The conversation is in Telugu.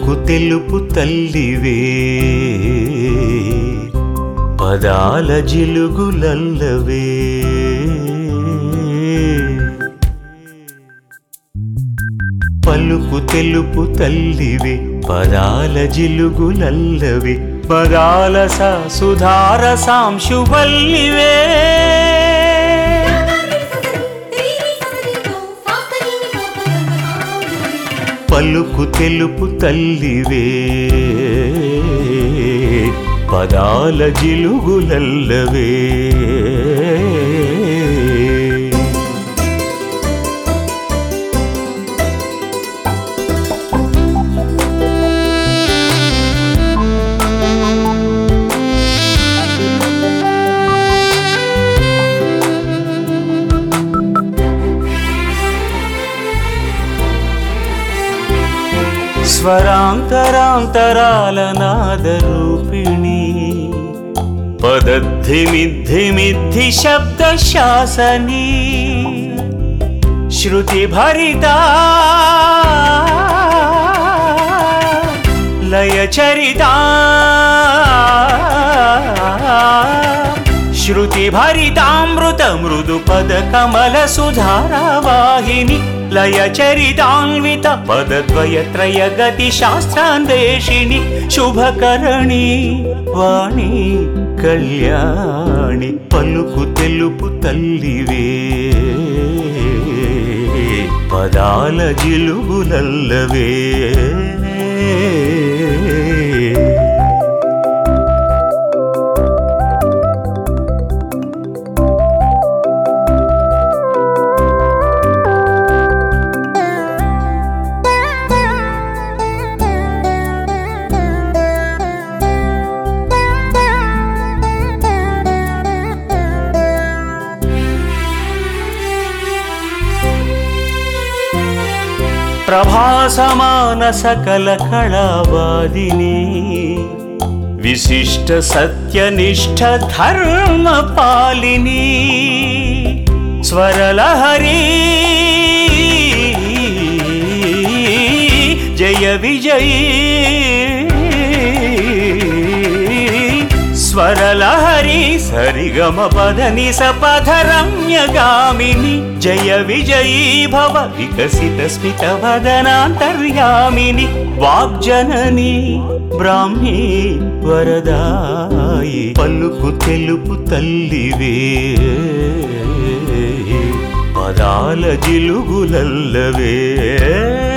పలుకు తెలుపు తల్లివే పదాల జిలుగులల్లవే పలుకు తెలుపు తల్లివే పదాల జిలుగులల్లవే పదాల స సుధార సాంశువల్లివే పలుకు తెలుపు తల్లివే పదాల జిలుగులల్లవే స్వరాంతరాంతరాల నాదరూపిణి పదద్ధిమిద్ధిమిద్ధి శబ్ద శాసని శృతి భరిత లయ చరితా శృతి భరితామృత మృదు పద కమల సుధారావాహిని లయ చరితాన్విత పదద్వయ త్రయ గతి శాస్త్రాన్వేషిణి శుభకరణి వాణి కళ్యాణి పలుకు తెలుపు తల్లివే పదాల జిలుగులల్లవే ప్రభాసమాన సకల కళావాదిని విశిష్ట సత్యనిష్ట ధర్మ పాలిని స్వరలహరి జయ విజయీ స్వరలహరి సరిగమ పదని సపధరమ్యగామిని జయ విజయీ భవ వికసిత స్మిత వదనాంతర్యామిని వాగ్జనని బ్రాహ్మీ వరదాయి పలుకు తెలుపు తల్లివే పదాల జిలుగులల్లవే